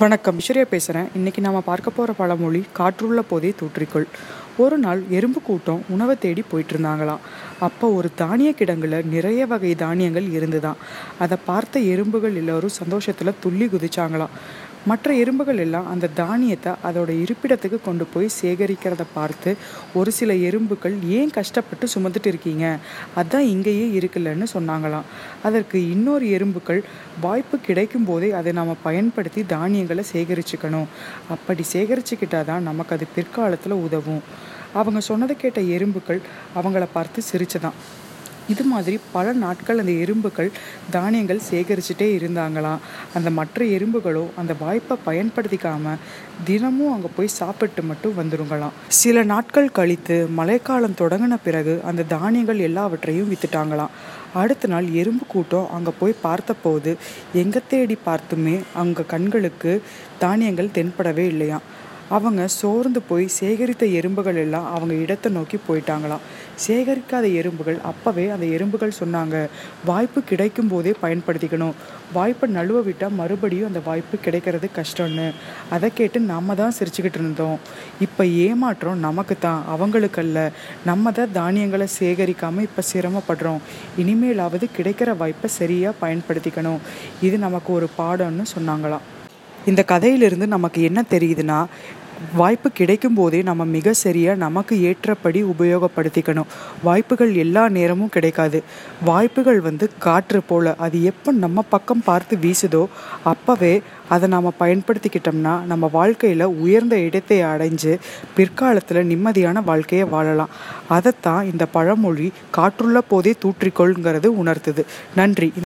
வணக்கம் ஐஸ்வர்யா பேசுகிறேன் இன்றைக்கி நாம் பார்க்க போகிற பழமொழி காற்றுள்ள போதே தூற்றிக்கொள் ஒரு நாள் எறும்பு கூட்டம் உணவை தேடி போயிட்டு இருந்தாங்களாம் அப்போ ஒரு தானிய கிடங்குல நிறைய வகை தானியங்கள் இருந்துதான் அதை பார்த்த எறும்புகள் எல்லோரும் சந்தோஷத்தில் துள்ளி குதிச்சாங்களாம் மற்ற எறும்புகள் எல்லாம் அந்த தானியத்தை அதோட இருப்பிடத்துக்கு கொண்டு போய் சேகரிக்கிறத பார்த்து ஒரு சில எறும்புகள் ஏன் கஷ்டப்பட்டு சுமந்துட்டு இருக்கீங்க அதான் இங்கேயே இருக்குல்லன்னு சொன்னாங்களாம் அதற்கு இன்னொரு எறும்புகள் வாய்ப்பு கிடைக்கும் போதே அதை நாம் பயன்படுத்தி தானியங்களை சேகரிச்சுக்கணும் அப்படி சேகரிச்சுக்கிட்டா தான் நமக்கு அது பிற்காலத்தில் உதவும் அவங்க சொன்னதை கேட்ட எறும்புகள் அவங்கள பார்த்து சிரிச்சதான் இது மாதிரி பல நாட்கள் அந்த எறும்புகள் தானியங்கள் சேகரிச்சுட்டே இருந்தாங்களாம் அந்த மற்ற எறும்புகளோ அந்த வாய்ப்பை பயன்படுத்திக்காம தினமும் அங்கே போய் சாப்பிட்டு மட்டும் வந்துருங்களாம் சில நாட்கள் கழித்து மழைக்காலம் தொடங்கின பிறகு அந்த தானியங்கள் எல்லாவற்றையும் வித்துட்டாங்களாம் அடுத்த நாள் எறும்பு கூட்டம் அங்கே போய் பார்த்தபோது எங்கே தேடி பார்த்துமே அவங்க கண்களுக்கு தானியங்கள் தென்படவே இல்லையாம் அவங்க சோர்ந்து போய் சேகரித்த எறும்புகள் எல்லாம் அவங்க இடத்தை நோக்கி போயிட்டாங்களாம் சேகரிக்காத எறும்புகள் அப்போவே அந்த எறும்புகள் சொன்னாங்க வாய்ப்பு கிடைக்கும் போதே பயன்படுத்திக்கணும் வாய்ப்பை நழுவ விட்டால் மறுபடியும் அந்த வாய்ப்பு கிடைக்கிறது கஷ்டம்னு அதை கேட்டு நம்ம தான் சிரிச்சுக்கிட்டு இருந்தோம் இப்போ ஏமாற்றம் நமக்கு தான் அவங்களுக்கல்ல நம்ம தான் தானியங்களை சேகரிக்காமல் இப்போ சிரமப்படுறோம் இனிமேலாவது கிடைக்கிற வாய்ப்பை சரியாக பயன்படுத்திக்கணும் இது நமக்கு ஒரு பாடம்னு சொன்னாங்களாம் இந்த கதையிலிருந்து நமக்கு என்ன தெரியுதுன்னா வாய்ப்பு கிடைக்கும் போதே நம்ம மிக சரியாக நமக்கு ஏற்றபடி உபயோகப்படுத்திக்கணும் வாய்ப்புகள் எல்லா நேரமும் கிடைக்காது வாய்ப்புகள் வந்து காற்று போல் அது எப்போ நம்ம பக்கம் பார்த்து வீசுதோ அப்போவே அதை நாம் பயன்படுத்திக்கிட்டோம்னா நம்ம வாழ்க்கையில் உயர்ந்த இடத்தை அடைஞ்சு பிற்காலத்தில் நிம்மதியான வாழ்க்கையை வாழலாம் அதைத்தான் இந்த பழமொழி காற்றுள்ள போதே தூற்றிக்கொள்ங்கிறது உணர்த்துது நன்றி